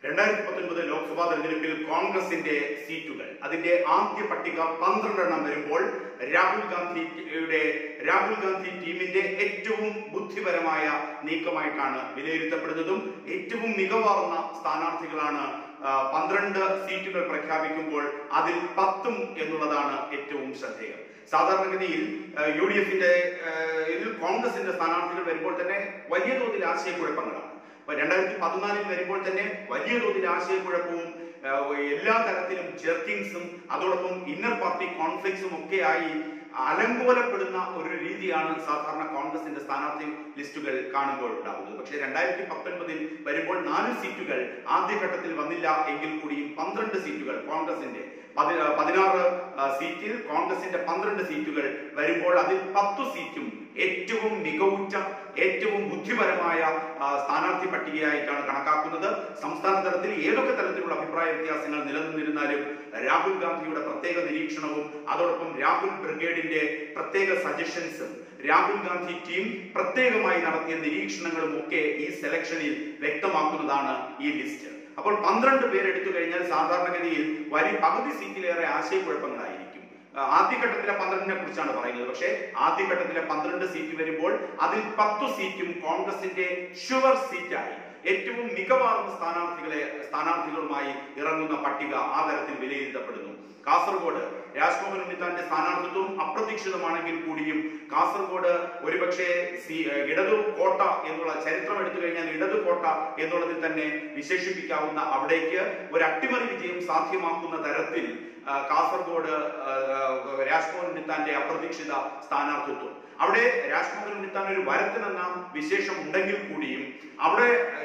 രണ്ടായിരത്തി പത്തൊൻപത് ലോക്സഭാ തെരഞ്ഞെടുപ്പിൽ കോൺഗ്രസിന്റെ സീറ്റുകൾ അതിന്റെ ആദ്യ പട്ടിക പന്ത്രണ്ടെണ്ണം വരുമ്പോൾ രാഹുൽ ഗാന്ധിയുടെ രാഹുൽ ഗാന്ധി ടീമിന്റെ ഏറ്റവും ബുദ്ധിപരമായ നീക്കമായിട്ടാണ് വിലയിരുത്തപ്പെടുന്നതും ഏറ്റവും മികവാർന്ന സ്ഥാനാർത്ഥികളാണ് ആ, പന്ത്രണ്ട് സീറ്റുകൾ പ്രഖ്യാപിക്കുമ്പോൾ അതിൽ പത്തും എന്നുള്ളതാണ് ഏറ്റവും ശ്രദ്ധേയം സാധാരണഗതിയിൽ യു ഡി എഫിന്റെ കോൺഗ്രസിന്റെ സ്ഥാനാർത്ഥികൾ വരുമ്പോൾ തന്നെ വലിയ തോതിൽ ആശയക്കുഴപ്പങ്ങളാണ് അപ്പൊ രണ്ടായിരത്തി പതിനാലിൽ വരുമ്പോൾ തന്നെ വലിയ തോതിൽ ആശയക്കുഴപ്പവും ആ, എല്ലാ തരത്തിലും ജെർക്കിങ്സും അതോടൊപ്പം ഇന്നർ പാർട്ടി കോൺഫ്ലിക്ട്സും ഒക്കെ ആയി അലങ്കോലപ്പെടുന്ന ഒരു രീതിയാണ് സാധാരണ കോൺഗ്രസിന്റെ സ്ഥാനാർത്ഥി ലിസ്റ്റുകൾ കാണുമ്പോൾ ഉണ്ടാകുന്നത് പക്ഷേ രണ്ടായിരത്തി പത്തൊൻപതിൽ വരുമ്പോൾ നാല് സീറ്റുകൾ ആദ്യഘട്ടത്തിൽ വന്നില്ല എങ്കിൽ കൂടിയും പന്ത്രണ്ട് സീറ്റുകൾ കോൺഗ്രസിന്റെ പതി- പതിനാറ് ആ, സീറ്റിൽ കോൺഗ്രസിന്റെ പന്ത്രണ്ട് സീറ്റുകൾ വരുമ്പോൾ അതിൽ പത്തു സീറ്റും ഏറ്റവും മികവുറ്റ ഏറ്റവും ബുദ്ധിപരമായ ആ, സ്ഥാനാർത്ഥി പട്ടികയായിട്ടാണ് കണക്കാക്കുന്നത് സംസ്ഥാന തലത്തിൽ ഏതൊക്കെ തരത്തിലുള്ള അഭിപ്രായ വ്യത്യാസങ്ങൾ നിലനിന്നിരുന്നാലും രാഹുൽ ഗാന്ധിയുടെ പ്രത്യേക നിരീക്ഷണവും അതോടൊപ്പം രാഹുൽ ബ്രിഗേഡിന്റെ പ്രത്യേക സജഷൻസും രാഹുൽ ഗാന്ധി ടീം പ്രത്യേകമായി നടത്തിയ നിരീക്ഷണങ്ങളും ഒക്കെ ഈ സെലക്ഷനിൽ വ്യക്തമാക്കുന്നതാണ് ഈ ലിസ്റ്റ് അപ്പോൾ പന്ത്രണ്ട് പേരെടുത്തു കഴിഞ്ഞാൽ സാധാരണഗതിയിൽ വരി പകുതി സീറ്റിലേറെ ആശയക്കുഴപ്പങ്ങളായിരിക്കും ആ, ആദ്യഘട്ടത്തിലെ പന്ത്രണ്ടിനെ കുറിച്ചാണ് പറയുന്നത് പക്ഷേ ആദ്യഘട്ടത്തിലെ പന്ത്രണ്ട് സീറ്റ് വരുമ്പോൾ അതിൽ പത്തു സീറ്റും കോൺഗ്രസിന്റെ ഷുവർ സീറ്റായി ഏറ്റവും മികവാർന്ന സ്ഥാനാർത്ഥികളെ സ്ഥാനാർത്ഥികളുമായി ഇറങ്ങുന്ന പട്ടിക ആ തരത്തിൽ വിലയിരുത്തപ്പെടുന്നു കാസർഗോഡ് രാജ്മോഹൻ ഉണ്ണിത്താന്റെ സ്ഥാനാർത്ഥിത്വം അപ്രതീക്ഷിതമാണെങ്കിൽ കൂടിയും കാസർഗോഡ് ഒരുപക്ഷെ സി ഇടതു കോട്ട എന്നുള്ള ചരിത്രം എടുത്തു കഴിഞ്ഞാൽ ഇടതു കോട്ട എന്നുള്ളതിൽ തന്നെ വിശേഷിപ്പിക്കാവുന്ന അവിടേക്ക് ഒരു അട്ടിമറി വിജയം സാധ്യമാക്കുന്ന തരത്തിൽ ആ, കാസർഗോഡ് ആ, ആ, രാജ്മോഹൻ ഉണ്ണിത്താന്റെ അപ്രതീക്ഷിത സ്ഥാനാർത്ഥിത്വം അവിടെ രാജ്മോഹൻ ഉണ്ണിത്താൻ ഒരു വരത്തിനെന്ന വിശേഷം ഉണ്ടെങ്കിൽ കൂടിയും അവിടെ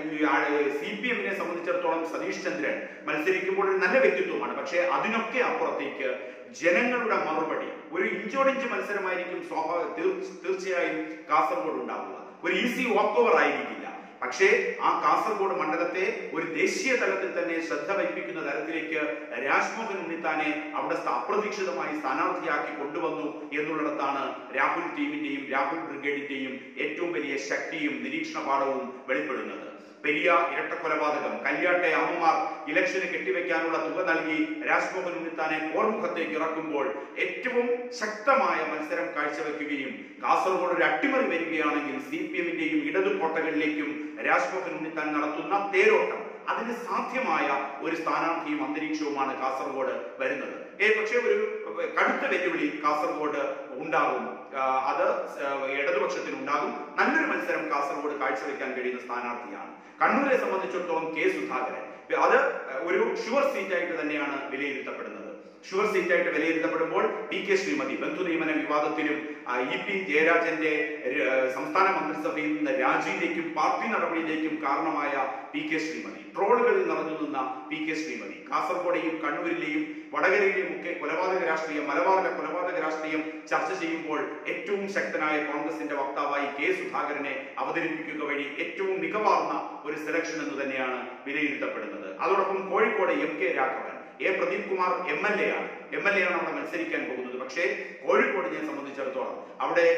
സി പി എമ്മിനെ സംബന്ധിച്ചിടത്തോളം സതീഷ് ചന്ദ്രൻ മത്സരിക്കുമ്പോൾ ഒരു നല്ല വ്യക്തിത്വമാണ് പക്ഷേ അതിനൊക്കെ അപ്പുറത്തേക്ക് ജനങ്ങളുടെ മറുപടി ഒരു ഇഞ്ചോടിഞ്ച് മത്സരമായിരിക്കും സ്വാഭാവിക തീർ- തീർച്ചയായും കാസർഗോഡ് ഉണ്ടാവുക ഒരു ഈസി വാക്ക് ഓവർ ആയിരിക്കില്ല പക്ഷേ ആ കാസർഗോഡ് മണ്ഡലത്തെ ഒരു ദേശീയ തലത്തിൽ തന്നെ ശ്രദ്ധ വയ്പ്പിക്കുന്ന തരത്തിലേക്ക് രാജ്മോഹൻ ഉണ്ണിത്താനെ അവിടെ സ്ഥാ- അപ്രതീക്ഷിതമായി സ്ഥാനാർത്ഥിയാക്കി കൊണ്ടുവന്നു എന്നുള്ളിടത്താണ് രാഹുൽ ടീമിന്റെയും രാഹുൽ ബ്രിഗേഡിന്റെയും ഏറ്റവും വലിയ ശക്തിയും നിരീക്ഷണ പാഠവും വെളിപ്പെടുന്നത് പെരിയ ഇരട്ട കൊലപാതകം കല്യാട്ടെ അമ്മമാർ ഇലക്ഷന് കെട്ടിവെക്കാനുള്ള തുക നൽകി രാജ്മോഹൻ ഉണ്ണിത്താനെ പോർമുഖത്തേക്ക് ഇറക്കുമ്പോൾ ഏറ്റവും ശക്തമായ മത്സരം കാഴ്ചവെക്കുകയും കാസർഗോഡ് ഒരു അട്ടിമറി വരികയാണെങ്കിൽ സി പി എമ്മിന്റെയും ഇടതു കോട്ടകളിലേക്കും രാജ്മോഹൻ ഉണ്ണിത്താൻ നടത്തുന്ന തേരോട്ടം അതിന് സാധ്യമായ ഒരു സ്ഥാനാർത്ഥിയും അന്തരീക്ഷവുമാണ് കാസർഗോഡ് വരുന്നത് ഏ പക്ഷേ ഒരു കടുത്ത വെല്ലുവിളി കാസർഗോഡ് ഉണ്ടാകും ആ, അത് ആ, ഇടതുപക്ഷത്തിന് ഉണ്ടാകും നല്ലൊരു മത്സരം കാസർഗോഡ് കാഴ്ചവെക്കാൻ കഴിയുന്ന സ്ഥാനാർത്ഥിയാണ് കണ്ണൂരെ സംബന്ധിച്ചിടത്തോളം കെ സുധാകരൻ ഒരു ഒരു ഷുവർ സീറ്റായിട്ട് തന്നെയാണ് വിലയിരുത്തപ്പെടുന്നത് ഷുവർ സീറ്റായിട്ട് വിലയിരുത്തപ്പെടുമ്പോൾ പി കെ ശ്രീമതി ബന്ധു നിയമന വിവാദത്തിലും ആ, ഇ പി ജയരാജന്റെ ര- സംസ്ഥാന മന്ത്രിസഭയിൽ നിന്ന് രാജിയിലേക്കും പാർട്ടി നടപടിയിലേക്കും കാരണമായ പി കെ ശ്രീമതി ട്രോളുകളിൽ നിറഞ്ഞു നിന്ന പി കെ ശ്രീമതി കാസർഗോഡെയും കണ്ണൂരിലെയും വടകരയിലെയും ഒക്കെ കൊലപാതക രാഷ്ട്രീയം മലബാറിലെ കൊലപാതക രാഷ്ട്രീയം ചർച്ച ചെയ്യുമ്പോൾ ഏറ്റവും ശക്തനായ കോൺഗ്രസിന്റെ വക്താവായി കെ സുധാകരനെ അവതരിപ്പിക്കുക വഴി ഏറ്റവും മികവാർന്ന ഒരു സെലക്ഷൻ എന്ന് തന്നെയാണ് വിലയിരുത്തപ്പെടുന്നത് അതോടൊപ്പം Kozhikode M K Raghavan A Pradeep Kumar M L A ആണ് എം എൽ എ ആണ് അവിടെ മത്സരിക്കാൻ പോകുന്നത് പക്ഷേ കോഴിക്കോടിനെ സംബന്ധിച്ചിടത്തോളം അവിടെ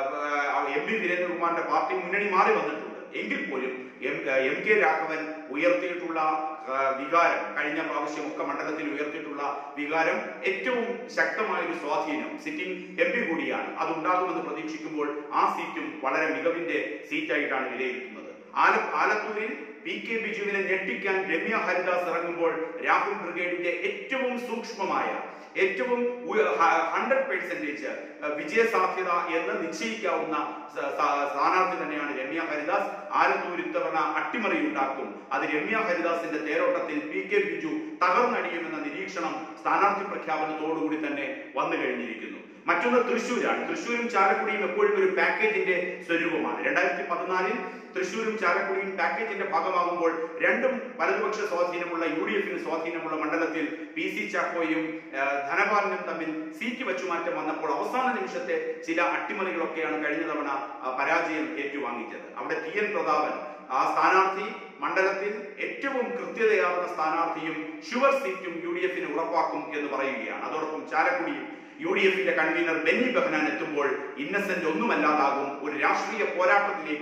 എം പി വീരേന്ദ്രകുമാറിന്റെ പാർട്ടി മുന്നണി മാറി വന്നിട്ടുണ്ട് എങ്കിൽ പോലും എം എം കെ രാഘവൻ ഉയർത്തിയിട്ടുള്ള ആ, വികാരം കഴിഞ്ഞ പ്രാവശ്യം ഒക്കെ മണ്ഡലത്തിൽ ഉയർത്തിയിട്ടുള്ള വികാരം ഏറ്റവും ശക്തമായ ഒരു സ്വാധീനം സിറ്റിംഗ് എം പി കൂടിയാണ് അതുണ്ടാകുമെന്ന് പ്രതീക്ഷിക്കുമ്പോൾ ആ സീറ്റും വളരെ മികവിന്റെ സീറ്റായിട്ടാണ് വിലയിരുത്തുന്നത് ആല ആലത്തൂരിൽ പി കെ ബിജുവിനെ ഞെട്ടിക്കാൻ രമ്യ ഹരിദാസ് ഇറങ്ങുമ്പോൾ രാഹുൽ ബ്രിഗേഡിന്റെ ഏറ്റവും സൂക്ഷ്മമായ ഏറ്റവും ഹൺഡ്രഡ് പെർസെന്റേജ് വിജയ സാധ്യത എന്ന് നിശ്ചയിക്കാവുന്ന സ- സ- സ്ഥാനാർത്ഥി തന്നെയാണ് രമ്യ ഹരിദാസ് ആലത്തൂർ ഇത്തവണ അട്ടിമറി ഉണ്ടാക്കും അത് രമ്യ ഹരിദാസിന്റെ തേരോട്ടത്തിൽ പി കെ ബിജു തകർന്നടിയുമെന്ന നിരീക്ഷണം സ്ഥാനാർത്ഥി പ്രഖ്യാപനത്തോടുകൂടി തന്നെ വന്നു കഴിഞ്ഞിരിക്കുന്നു മറ്റൊന്ന് തൃശ്ശൂരാണ് തൃശ്ശൂരും ചാലക്കുടിയും എപ്പോഴും ഒരു പാക്കേജിന്റെ സ്വരൂപമാണ് രണ്ടായിരത്തി പതിനാലിൽ തൃശ്ശൂരും ചാലക്കുടിയും പാക്കേജിന്റെ ഭാഗമാകുമ്പോൾ രണ്ടും വലതുപക്ഷ സ്വാധീനമുള്ള യു ഡി എഫിന് സ്വാധീനമുള്ള മണ്ഡലത്തിൽ പി സി ചാക്കോയും ആ, ധനപാലനും തമ്മിൽ സീറ്റ് വച്ചുമാറ്റം വന്നപ്പോൾ അവസാന നിമിഷത്തെ ചില അട്ടിമറികളൊക്കെയാണ് കഴിഞ്ഞ തവണ ആ, പരാജയം ഏറ്റുവാങ്ങിച്ചത് അവിടെ ടി എൻ പ്രതാപൻ ആ സ്ഥാനാർത്ഥി മണ്ഡലത്തിൽ ഏറ്റവും കൃത്യതയാർന്ന സ്ഥാനാർത്ഥിയും ഷുവർ സീറ്റും യു ഡി എഫിന് ഉറപ്പാക്കും എന്ന് പറയുകയാണ് അതോടൊപ്പം ചാലക്കുടിയും യു ഡി എഫിന്റെ കൺവീനർ ബെന്നി ബെഹനാൻ എത്തുമ്പോൾ ഇന്നസെന്റ് ഒന്നുമല്ലാതാകും ഒരു രാഷ്ട്രീയ പോരാട്ടത്തിലേക്ക്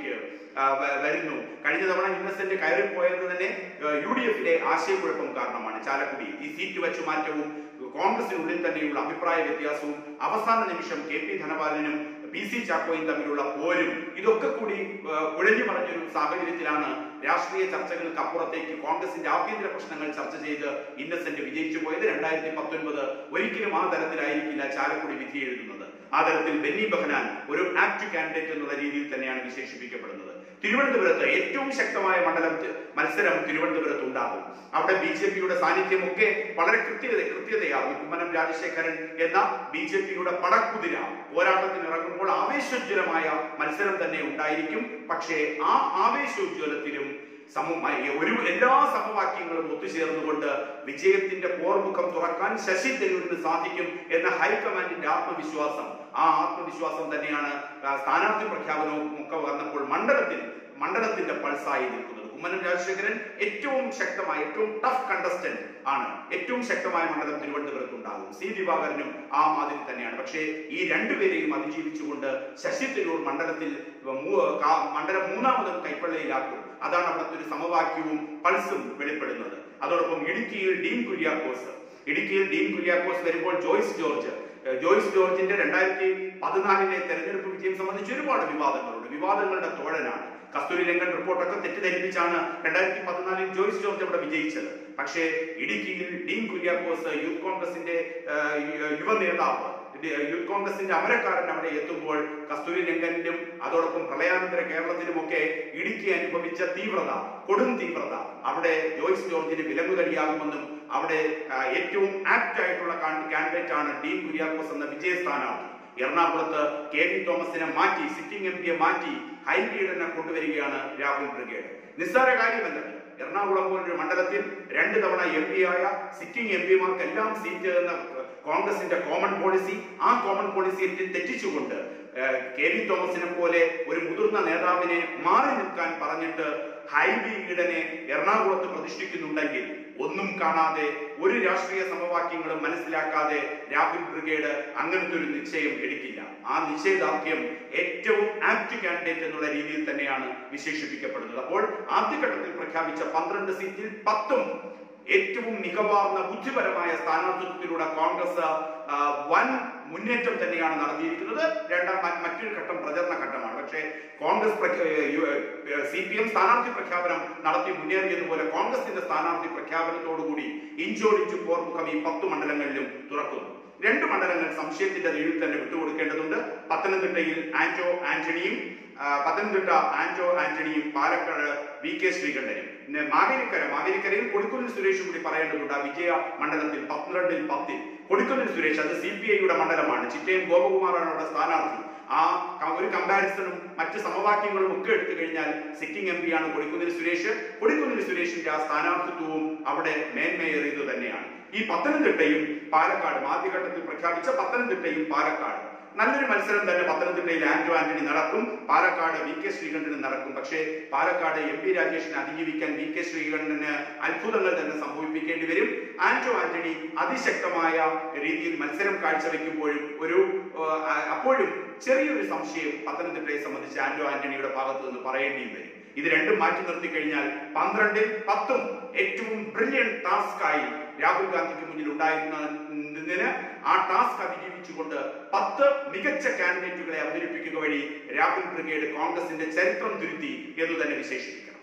ആ, വ- വരുന്നു കഴിഞ്ഞ തവണ ഇന്നസെന്റ് കയറിപ്പോയത് തന്നെ യു ഡി എഫിലെ ആശയക്കുഴപ്പം കാരണമാണ് ചാലക്കുടി ഈ സീറ്റ് വെച്ച് മാറ്റവും കോൺഗ്രസിനുള്ളിൽ തന്നെയുള്ള അഭിപ്രായ വ്യത്യാസവും അവസാന നിമിഷം കെ പി ധനപാലനും പി സി ചാക്കോയും തമ്മിലുള്ള പോരും ഇതൊക്കെ കൂടി ആ, കുഴഞ്ഞു പറഞ്ഞൊരു സാഹചര്യത്തിലാണ് രാഷ്ട്രീയ ചർച്ചകൾക്ക് അപ്പുറത്തേക്ക് കോൺഗ്രസിന്റെ ആഭ്യന്തര പ്രശ്നങ്ങൾ ചർച്ച ചെയ്ത് ഇന്നസെന്റ് വിജയിച്ചു പോയത് രണ്ടായിരത്തി പത്തൊൻപത് ഒരിക്കലും ആ തരത്തിലായിരിക്കില്ല ചാലക്കുടി വിധി എഴുതുന്നത് ആ തരത്തിൽ ബെന്നി ബഹനാൻ ഒരു ആക്ട് കാൻഡിഡേറ്റ് എന്നുള്ള രീതിയിൽ തന്നെയാണ് വിശേഷിപ്പിക്കപ്പെടുന്നത് തിരുവനന്തപുരത്ത് ഏറ്റവും ശക്തമായ മണ്ഡലം തി- മത്സരം തിരുവനന്തപുരത്ത് ഉണ്ടാകും അവിടെ ബി ജെ പിയുടെ സാന്നിധ്യമൊക്കെ വളരെ കൃത്യത കൃത്യതയാകും കുമ്മനം രാജശേഖരൻ എന്ന ബി ജെ പിയുടെ പടക്കുതിര പോരാട്ടത്തിന് ഇറങ്ങുമ്പോൾ ആവേശോജ്വലമായ മത്സരം തന്നെ ഉണ്ടായിരിക്കും പക്ഷേ ആ ആവേശോജ്വലത്തിലും സമമായി ഒരു എല്ലാ സമവാക്യങ്ങളും ഒത്തുചേർന്നുകൊണ്ട് വിജയത്തിന്റെ പോർമുഖം തുറക്കാൻ ശശി തരൂരിന് സാധിക്കും എന്ന ഹൈക്കമാൻഡിന്റെ ആത്മവിശ്വാസം ആ ആത്മവിശ്വാസം തന്നെയാണ് ആ, സ്ഥാനാർത്ഥി പ്രഖ്യാപനവും ഒക്കെ വന്നപ്പോൾ മണ്ഡലത്തിൽ മണ്ഡലത്തിന്റെ പൾസായി നിൽക്കുന്നത് കുമ്മനം രാജശേഖരൻ ഏറ്റവും ശക്തമായ ഏറ്റവും ടഫ് കണ്ടസ്റ്റന്റ് ആണ് ഏറ്റവും ശക്തമായ മണ്ഡലം തിരുവനന്തപുരത്ത് ഉണ്ടാകും സി ദിവാകരനും ആ മാതിരി തന്നെയാണ് പക്ഷേ ഈ രണ്ടുപേരെയും അതിജീവിച്ചുകൊണ്ട് ശശി തരൂർ മണ്ഡലത്തിൽ മൂ- കാ- മണ്ഡലം മൂന്നാമതും കൈപ്പള്ളയിലാക്കും അതാണ് അവിടുത്തെ ഒരു സമവാക്യവും പൾസും വെളിപ്പെടുന്നത് അതോടൊപ്പം ഇടുക്കിയിൽ ഡീൻ കുര്യാക്കോസ് ഇടുക്കിയിൽ ഡീൻ കുര്യാക്കോസ് വരുമ്പോൾ ജോയ്സ് ജോർജ് ഏഹ് ജോയ്സ് ജോർജിന്റെ രണ്ടായിരത്തി പതിനാലിലെ തെരഞ്ഞെടുപ്പ് വിജയം സംബന്ധിച്ച് ഒരുപാട് വിവാദങ്ങളുണ്ട് വിവാദങ്ങളുടെ തോഴനാണ് കസ്തൂരി രംഗൻ റിപ്പോർട്ടൊക്കെ തെറ്റിദ്ധരിപ്പിച്ചാണ് രണ്ടായിരത്തി പതിനാലിൽ ജോയ്സ് ജോർജ് അവിടെ വിജയിച്ചത് പക്ഷേ ഇടുക്കിയിൽ ഡീൻ കുര്യാക്കോസ് യൂത്ത് കോൺഗ്രസിന്റെ ഏഹ്, യു- യുവ നേതാവ് ഡി- യൂത്ത് കോൺഗ്രസിന്റെ അമരക്കാരൻ അവിടെ എത്തുമ്പോൾ കസ്തൂരി രംഗനിലും അതോടൊപ്പം പ്രളയാനന്തര കേരളത്തിലുമൊക്കെ ഇടുക്കി അനുഭവിച്ച തീവ്രത കൊടും തീവ്രത അവിടെ ജോയ്സ് ജോർജിന് വിലങ്ങുതടിയാകുമെന്നും അവിടെ ആ, ഏറ്റവും ആപ്റ്റ് ആയിട്ടുള്ള കാൻഡിഡേറ്റ് ആണ് ഡീൻ കുര്യാക്കോസ് എന്ന വിജയ സ്ഥാനാർത്ഥി എറണാകുളത്ത് കെ വി തോമസിനെ മാറ്റി സിറ്റിംഗ് എം പിയെ മാറ്റി ഹൈബ്രിഡിനെ കൊണ്ടുവരികയാണ് രാഹുൽ ബ്രിഗേഡ് നിസ്സാര കാര്യമല്ലത് എറണാകുളം പോലൊരു മണ്ഡലത്തിൽ രണ്ട് തവണ എം പി ആയ സിറ്റിംഗ് എം പിമാർക്കെല്ലാം സീറ്റ് എന്ന കോൺഗ്രസിന്റെ കോമൺ പോളിസി ആ കോമൺ പോളിസിയെ തെ- തെറ്റിച്ചുകൊണ്ട് ഏഹ്, കെ വി തോമസിനെ പോലെ ഒരു മുതിർന്ന നേതാവിനെ മാറി നിൽക്കാൻ പറഞ്ഞിട്ട് ഹൈബി ഈഡനെ എറണാകുളത്ത് പ്രതിഷ്ഠിക്കുന്നുണ്ടെങ്കിൽ ഒന്നും കാണാതെ ഒരു രാഷ്ട്രീയ സമവാക്യങ്ങളും മനസ്സിലാക്കാതെ രാഹുൽ ബ്രിഗേഡ് അങ്ങനത്തെ ഒരു നിശ്ചയം എടുക്കില്ല ആ നിശ്ചയദാർഢ്യം ഏറ്റവും ആപ്റ്റ് കാൻഡിഡേറ്റ് എന്നുള്ള രീതിയിൽ തന്നെയാണ് വിശേഷിപ്പിക്കപ്പെടുന്നത് അപ്പോൾ ആദ്യഘട്ടത്തിൽ പ്രഖ്യാപിച്ച പന്ത്രണ്ട് സീറ്റിൽ പത്തും ഏറ്റവും മികവാർന്ന ബുദ്ധിപരമായ സ്ഥാനാർത്ഥിത്വത്തിലൂടെ കോൺഗ്രസ് ആ, വൻ മുന്നേറ്റം തന്നെയാണ് നടത്തിയിരിക്കുന്നത് രണ്ടാം മ- മറ്റൊരു ഘട്ടം പ്രചരണ ഘട്ടമാണ് പക്ഷേ കോൺഗ്രസ് സി പി എം സ്ഥാനാർത്ഥി പ്രഖ്യാപനം നടത്തി മുന്നേറിയതുപോലെ കോൺഗ്രസിന്റെ സ്ഥാനാർത്ഥി പ്രഖ്യാപനത്തോടുകൂടി ഇഞ്ചോടിഞ്ച് പോർമുഖം ഈ പത്ത് മണ്ഡലങ്ങളിലും തുറക്കുന്നു രണ്ട് മണ്ഡലങ്ങൾ സംശയത്തിന്റെ കീഴിൽ തന്നെ വിട്ടുകൊടുക്കേണ്ടതുണ്ട് പത്തനംതിട്ടയിൽ ആന്റോ ആന്റണിയും ആ, പത്തനംതിട്ട ആന്റോ ആന്റണിയും പാലക്കാട് വി കെ ശ്രീകണ്ഠനും പിന്നെ മാവേലിക്കര മാവേലിക്കരയിൽ കൊടിക്കുന്നിൽ സുരേഷും കൂടി പറയേണ്ടതുണ്ട് ആ വിജയ മണ്ഡലത്തിൽ പന്ത്രണ്ടിൽ പത്തിൽ കൊടിക്കുന്നിൽ സുരേഷ് അത് സി പി ഐയുടെ മണ്ഡലമാണ് ചിറ്റയം ഗോപകുമാറാണ് അവിടെ സ്ഥാനാർത്ഥി ആ ക- ഒരു കമ്പാരിസണും മറ്റ് സമവാക്യങ്ങളും ഒക്കെ എടുത്തു കഴിഞ്ഞാൽ സിറ്റിംഗ് എം പിയാണ് കൊടിക്കുന്നിൽ സുരേഷ് കൊടിക്കുന്നിൽ സുരേഷിന്റെ ആ സ്ഥാനാർത്ഥിത്വവും അവിടെ മേന്മയേറിയത് തന്നെയാണ് ഈ പത്തനംതിട്ടയും പാലക്കാടും ആദ്യഘട്ടത്തിൽ പ്രഖ്യാപിച്ച പത്തനംതിട്ടയും പാലക്കാട് നല്ലൊരു മത്സരം തന്നെ പത്തനംതിട്ടയിൽ ആന്റോ ആന്റണി നടക്കും പാലക്കാട് വി കെ ശ്രീകണ്ഠന് നടക്കും പക്ഷേ പാലക്കാട് എം പി രാജേഷിനെ അതിജീവിക്കാൻ വി കെ ശ്രീകണ്ഠന് അത്ഭുതങ്ങൾ തന്നെ സംഭവിപ്പിക്കേണ്ടി വരും ആന്റോ ആന്റണി അതിശക്തമായ രീതിയിൽ മത്സരം കാഴ്ചവെക്കുമ്പോഴും ഒരു ആ, അപ്പോഴും ചെറിയൊരു സംശയം പത്തനംതിട്ടയെ സംബന്ധിച്ച് ആന്റോ ആന്റണിയുടെ ഭാഗത്ത് നിന്ന് പറയേണ്ടിയും വരും ഇത് രണ്ടും മാറ്റി നിർത്തി കഴിഞ്ഞാൽ പന്ത്രണ്ടിൽ പത്തും ഏറ്റവും ബ്രില്യൻ ടാസ്ക് ആയി രാഹുൽ ഗാന്ധിക്ക് മുന്നിൽ ഉണ്ടായിരുന്നതിന് ആ ടാസ്ക് അതിജീവിച്ചുകൊണ്ട് പത്ത് മികച്ച കാൻഡിഡേറ്റുകളെ അവതരിപ്പിക്കുക വഴി രാഹുൽ ബ്രിഗേഡ് കോൺഗ്രസിന്റെ ചരിത്രം തിരുത്തി എന്ന് തന്നെ വിശേഷിപ്പിക്കണം